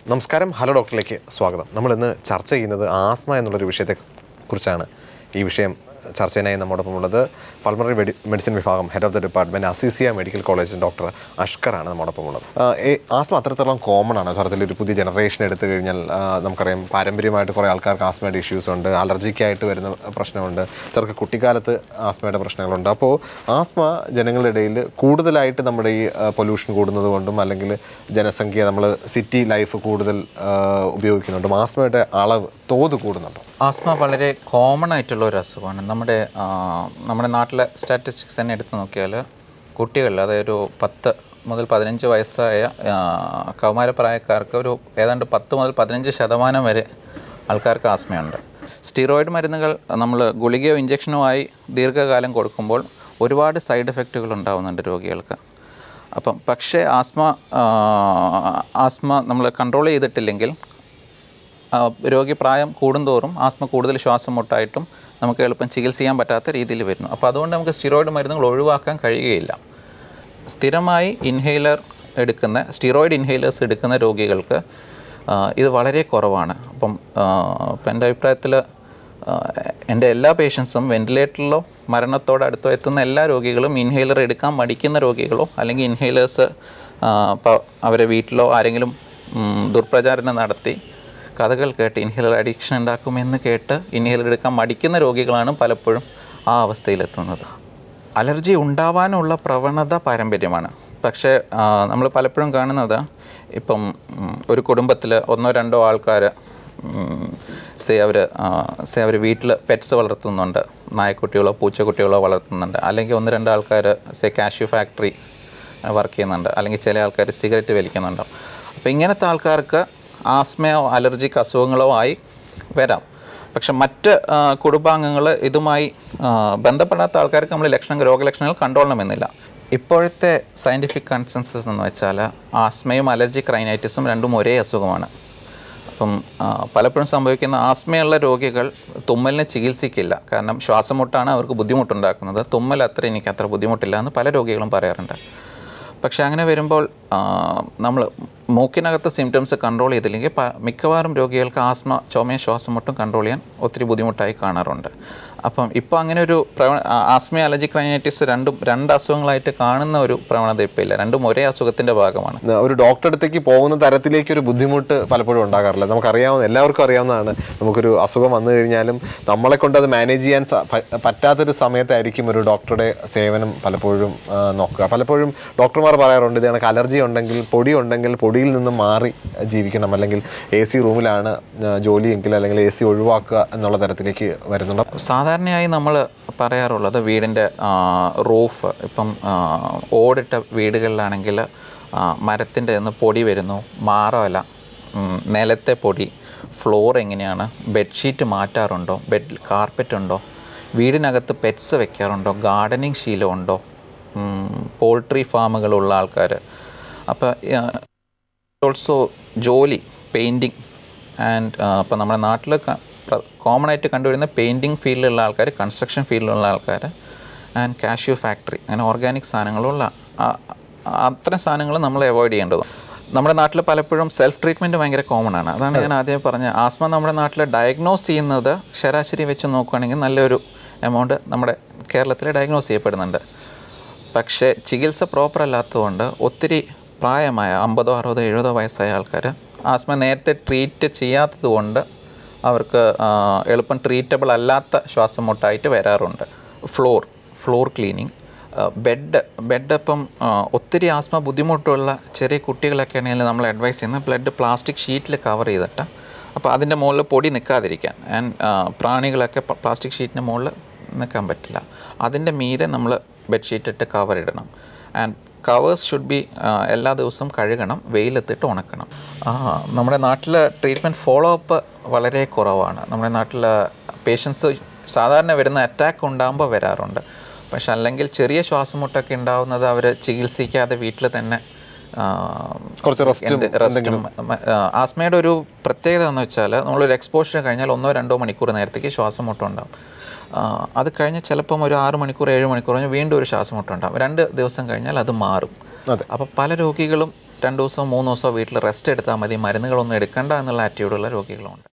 നമസ്കാരം ഹലോ ഡോക്ടറിലേക്ക് സ്വാഗതം നമ്മൾ ഇന്ന് ചർച്ച ചെയ്യുന്നത് ആസ്മ എന്നുള്ളൊരു വിഷയത്തെ കുറിച്ചാണ് ഈ വിഷയം ചർച്ച ചെയ്യാനായി നമ്മോടൊപ്പം ഉള്ളത് പൾമണറി മെഡി മെഡിസിൻ വിഭാഗം head of the department Azeezia medical college doctor അഷ്കറാണ് നമ്മോടൊപ്പം ഉള്ളത് ആ, ഈ ആസ്മ അത്രത്തോളം കോമൺ ആണ് യഥാർത്ഥത്തിൽ ഒരു പുതിയ ജനറേഷൻ എടുത്തു കഴിഞ്ഞാൽ ആ, നമുക്കറിയാം പാരമ്പര്യമായിട്ട് കുറേ ആൾക്കാർക്ക് ആസ്മയുടെ ഇഷ്യൂസ് ഉണ്ട് അലർജിക്കായിട്ട് വരുന്ന പ്രശ്നമുണ്ട് ചിലർക്ക് കുട്ടിക്കാലത്ത് ആസ്മയുടെ പ്രശ്നങ്ങളുണ്ട് അപ്പോൾ ആസ്മ ജനങ്ങളുടെ ഇടയിൽ കൂടുതലായിട്ട് നമ്മുടെ ഈ പൊല്യൂഷൻ കൂടുന്നത് കൊണ്ടും അല്ലെങ്കിൽ ജനസംഖ്യ നമ്മൾ സിറ്റി ലൈഫ് കൂടുതൽ ആ, ഉപയോഗിക്കുന്നുണ്ടും ആസ്മയുടെ അളവ് തോത് കൂടുന്നുണ്ടോ ആസ്മ വളരെ കോമൺ ആയിട്ടുള്ള ഒരു അസുഖമാണ് നമ്മുടെ ആ, നമ്മുടെ നാട്ടിലെ സ്റ്റാറ്റിസ്റ്റിക്സ് തന്നെ എടുത്ത് നോക്കിയാൽ കുട്ടികളിൽ അതായത് ഒരു പത്ത് മുതൽ പതിനഞ്ച് വയസ്സായ ആ, കൗമാരപ്രായക്കാർക്ക് ഒരു ഏതാണ്ട് പത്ത് മുതൽ പതിനഞ്ച് ശതമാനം വരെ ആൾക്കാർക്ക് ആസ്മയുണ്ട് സ്റ്റിറോയിഡ് മരുന്നുകൾ നമ്മൾ ഗുളികയോ ഇഞ്ചക്ഷനോ ആയി ദീർഘകാലം കൊടുക്കുമ്പോൾ ഒരുപാട് സൈഡ് എഫക്റ്റുകൾ ഉണ്ടാവുന്നുണ്ട് രോഗികൾക്ക് അപ്പം പക്ഷേ ആസ്മ ആ, ആസ്മ നമ്മൾ കൺട്രോൾ ചെയ്തിട്ടില്ലെങ്കിൽ ആ, രോഗി പ്രായം കൂടുന്തോറും ആസ്മ കൂടുതൽ ശ്വാസം മുട്ടായിട്ടും നമുക്ക് എളുപ്പം ചികിത്സ ചെയ്യാൻ പറ്റാത്ത രീതിയിൽ വരുന്നു അപ്പോൾ അതുകൊണ്ട് നമുക്ക് സ്റ്റിറോയിഡ് മരുന്നുകൾ ഒഴിവാക്കാൻ കഴിയുകയില്ല സ്ഥിരമായി ഇൻഹേലർ എടുക്കുന്ന സ്റ്റിറോയിഡ് ഇൻഹേലേഴ്സ് എടുക്കുന്ന രോഗികൾക്ക് ആ, ഇത് വളരെ കുറവാണ് അപ്പം ആ, ഇപ്പം എൻ്റെ അഭിപ്രായത്തിൽ എൻ്റെ എല്ലാ പേഷ്യൻസും വെന്റിലേറ്ററിലോ മരണത്തോട് അടുത്തോ എത്തുന്ന എല്ലാ രോഗികളും ഇൻഹേലർ എടുക്കാൻ മടിക്കുന്ന രോഗികളോ അല്ലെങ്കിൽ ഇൻഹേലേഴ്സ് ഇപ്പോൾ അവരെ വീട്ടിലോ ആരെങ്കിലും ഉം, ദുർപ്രചാരണം നടത്തി കഥകൾ കേട്ട് ഇൻഹേലർ അഡിക്ഷൻ ഉണ്ടാക്കുമെന്ന് കേട്ട് ഇൻഹേലർ എടുക്കാൻ മടിക്കുന്ന രോഗികളാണ് പലപ്പോഴും ആ അവസ്ഥയിലെത്തുന്നത് അലർജി ഉണ്ടാവാനുള്ള പ്രവണത പാരമ്പര്യമാണ് പക്ഷേ നമ്മൾ പലപ്പോഴും കാണുന്നത് ഇപ്പം ഉം, ഒരു കുടുംബത്തിൽ ഒന്നോ രണ്ടോ ആൾക്കാർ സേ അവർ സേ അവർ വീട്ടിൽ പെറ്റ്സ് വളർത്തുന്നുണ്ട് നായക്കുട്ടികളോ പൂച്ചക്കുട്ടികളോ വളർത്തുന്നുണ്ട് അല്ലെങ്കിൽ ഒന്ന് രണ്ട് ആൾക്കാർ സേ കാഷ്യൂ ഫാക്ടറി വർക്ക് ചെയ്യുന്നുണ്ട് അല്ലെങ്കിൽ ചില ആൾക്കാർ സിഗരറ്റ് വലിക്കുന്നുണ്ട് അപ്പോൾ ഇങ്ങനത്തെ ആൾക്കാർക്ക് ആസ്മയോ അലർജിക് അസുഖങ്ങളോ ആയി വരാം പക്ഷെ മറ്റ് കുടുംബാംഗങ്ങൾ ഇതുമായി ആ, ബന്ധപ്പെടാത്ത ആൾക്കാർക്ക് നമ്മൾ ലക്ഷണങ്ങൾ രോഗലക്ഷണങ്ങൾ കണ്ടോളണമെന്നില്ല ഇപ്പോഴത്തെ സയൻറ്റിഫിക് കൺസെൻസസ് എന്ന് വെച്ചാൽ ആസ്മയും അലർജിക് റൈനൈറ്റിസും രണ്ടും ഒരേ അസുഖമാണ് അപ്പം ആ, പലപ്പോഴും സംഭവിക്കുന്ന ആസ്മയുള്ള രോഗികൾ തുമ്മലിനെ ചികിത്സിക്കില്ല കാരണം ശ്വാസമുട്ടാണ് അവർക്ക് ബുദ്ധിമുട്ടുണ്ടാക്കുന്നത് തുമ്മൽ അത്ര എനിക്ക് അത്ര ബുദ്ധിമുട്ടില്ല എന്ന് പല രോഗികളും പറയാറുണ്ട് പക്ഷേ അങ്ങനെ വരുമ്പോൾ നമ്മൾ മൂക്കിനകത്ത് സിംറ്റംസ് കൺട്രോൾ ചെയ്തില്ലെങ്കിൽ പ- മിക്കവാറും രോഗികൾക്ക് ആസ്മ ചുമയും ശ്വാസമുട്ടും കൺട്രോൾ ചെയ്യാൻ ഒത്തിരി ബുദ്ധിമുട്ടായി കാണാറുണ്ട് അപ്പം ഇപ്പോൾ അങ്ങനെ ഒരു പ്രവണ ആ- ആസ്മ അലർജിക് റൈനൈറ്റിസ് രണ്ടും രണ്ട് അസുഖങ്ങളായിട്ട് കാണുന്ന ഒരു പ്രവണത ഇപ്പോൾ ഇല്ല രണ്ടും ഒരേ അസുഖത്തിൻ്റെ ഭാഗമാണ് ഒരു ഡോക്ടറെ അടുത്തേക്ക് പോകുന്ന തരത്തിലേക്ക് ഒരു ബുദ്ധിമുട്ട് പലപ്പോഴും ഉണ്ടാകാറില്ല നമുക്കറിയാവുന്ന എല്ലാവർക്കും അറിയാവുന്നതാണ് നമുക്കൊരു അസുഖം വന്നു കഴിഞ്ഞാലും നമ്മളെ കൊണ്ട് അത് മാനേജ് ചെയ്യാൻ സ- പ- പറ്റാത്തൊരു സമയത്തായിരിക്കും ഒരു ഡോക്ടറുടെ സേവനം പലപ്പോഴും ആ, നോക്കുക പലപ്പോഴും ഡോക്ടർമാർ പറയാറുണ്ട് ഇത് കണക്ക് അലർജി ഉണ്ടെങ്കിൽ പൊടി ഉണ്ടെങ്കിൽ പൊടിയിൽ നിന്ന് മാറി ജീവിക്കണം അല്ലെങ്കിൽ എ സി റൂമിലാണ് ആ, ജോലിയെങ്കിൽ അല്ലെങ്കിൽ എ സി ഒഴിവാക്കുക എന്നുള്ള തരത്തിലേക്ക് വരുന്നുണ്ട് സാധാരണയായി നമ്മൾ പറയാറുള്ളത് വീടിൻ്റെ റൂഫ് ഇപ്പം ആ, ഓടിട്ട വീടുകളിലാണെങ്കിൽ മരത്തിൻ്റെ നിന്ന് പൊടി വരുന്നു മാറോല ഉം, നിലത്തെ പൊടി ഫ്ലോർ എങ്ങനെയാണ് ബെഡ്ഷീറ്റ് മാറ്റാറുണ്ടോ ബെഡ് കാർപ്പറ്റ് ഉണ്ടോ വീടിനകത്ത് പെറ്റ്സ് വെക്കാറുണ്ടോ ഗാർഡനിങ് ശീലമുണ്ടോ പോൾട്രി ഫാമുകളുള്ള ആൾക്കാർ അപ്പോൾ ഓൾസോ ജോലി പെയിൻറ്റിങ് ആൻഡ് ഇപ്പോൾ നമ്മുടെ നാട്ടിൽ കോമൺ ആയിട്ട് കണ്ടുവരുന്ന പെയിൻറ്റിങ് ഫീൽഡിലുള്ള ആൾക്കാർ കൺസ്ട്രക്ഷൻ ഫീൽഡിലുള്ള ആൾക്കാർ ആൻഡ് കാഷ്യൂ ഫാക്ടറി അങ്ങനെ ഓർഗാനിക് സാധനങ്ങളുള്ള ആ- ആ- അത്തരം സാധനങ്ങൾ നമ്മൾ അവോയ്ഡ് ചെയ്യേണ്ടത് നമ്മുടെ നാട്ടിൽ പലപ്പോഴും സെൽഫ് ട്രീറ്റ്മെൻറ്റ് ഭയങ്കര കോമൺ ആണ് അതാണ് ഞാൻ ആദ്യം പറഞ്ഞത് ആസ്മ നമ്മുടെ നാട്ടിൽ ഡയഗ്നോസ് ചെയ്യുന്നത് ശരാശരി വെച്ച് നോക്കുകയാണെങ്കിൽ നല്ലൊരു എമൗണ്ട് നമ്മുടെ കേരളത്തിൽ ഡയഗ്നോസ് ചെയ്യപ്പെടുന്നുണ്ട് പക്ഷേ ചികിത്സ പ്രോപ്പർ അല്ലാത്തതുകൊണ്ട് ഒത്തിരി പ്രായമായ അമ്പതോ അറുപതോ എഴുപതോ വയസ്സായ ആൾക്കാർ ആസ്മ നേരത്തെ ട്രീറ്റ് ചെയ്യാത്തത് കൊണ്ട് അവർക്ക് ആ, എളുപ്പം ട്രീറ്റബിൾ അല്ലാത്ത ശ്വാസം മുട്ടായിട്ട് വരാറുണ്ട് floor floor cleaning bed bed ഇപ്പം ആ, ഒത്തിരി ആസ്മ ബുദ്ധിമുട്ടുള്ള ചെറിയ കുട്ടികളൊക്കെ ആണെങ്കിൽ നമ്മൾ അഡ്വൈസ് ചെയ്യുന്നത് ബ്ലഡ് പ്ലാസ്റ്റിക് ഷീറ്റിൽ കവർ ചെയ്തിട്ട് അപ്പോൾ അതിൻ്റെ മുകളിൽ പൊടി നിൽക്കാതിരിക്കാൻ ആൻഡ് പ്രാണികളൊക്കെ പ്ലാസ്റ്റിക് ഷീറ്റിൻ്റെ മുകളിൽ നിൽക്കാൻ പറ്റില്ല അതിൻ്റെ മീതെ നമ്മൾ ബെഡ്ഷീറ്റ് ഇട്ട് കവർ ഇടണം ആൻഡ് കവേഴ്സ് ഷുഡ് ബി എല്ലാ ദിവസവും കഴുകണം വെയിലത്തിട്ട് ഉണക്കണം ആ, നമ്മുടെ നാട്ടിൽ ട്രീറ്റ്മെൻറ്റ് ഫോളോ അപ്പ് വളരെ കുറവാണ് നമ്മുടെ നാട്ടിൽ പേഷ്യൻസ് സാധാരണ വരുന്ന അറ്റാക്ക് ഉണ്ടാകുമ്പോൾ വരാറുണ്ട് പക്ഷെ അല്ലെങ്കിൽ ചെറിയ ശ്വാസമുട്ടൊക്കെ ഉണ്ടാവുന്നത് അവർ ചികിത്സിക്കാതെ വീട്ടിൽ തന്നെ ആ, കുറച്ച് റെസ്റ്റും എന്ത് റെസ്റ്റും മ- ആ, ആസ്മയുടെ ഒരു പ്രത്യേകത എന്ന് വെച്ചാൽ നമ്മളൊരു എക്സ്പോഷർ കഴിഞ്ഞാൽ ഒന്നോ രണ്ടോ മണിക്കൂർ നേരത്തേക്ക് ശ്വാസമുട്ടം ഉണ്ടാവും ആ, അത് കഴിഞ്ഞ് ചിലപ്പം ഒരു ആറ് മണിക്കൂർ ഏഴ് മണിക്കൂർ കഴിഞ്ഞ് വീണ്ടും ഒരു ശ്വാസമുട്ടം ഉണ്ടാവും രണ്ട് ദിവസം കഴിഞ്ഞാൽ അത് മാറും അതെ. അപ്പോൾ പല രോഗികളും രണ്ട് ദിവസമോ മൂന്ന് ദിവസമോ വീട്ടിൽ റെസ്റ്റ് എടുത്താൽ മതി മരുന്നുകളൊന്നും എടുക്കണ്ട എന്നുള്ള ആറ്റിറ്റ്യൂഡുള്ള രോഗികളുമുണ്ട്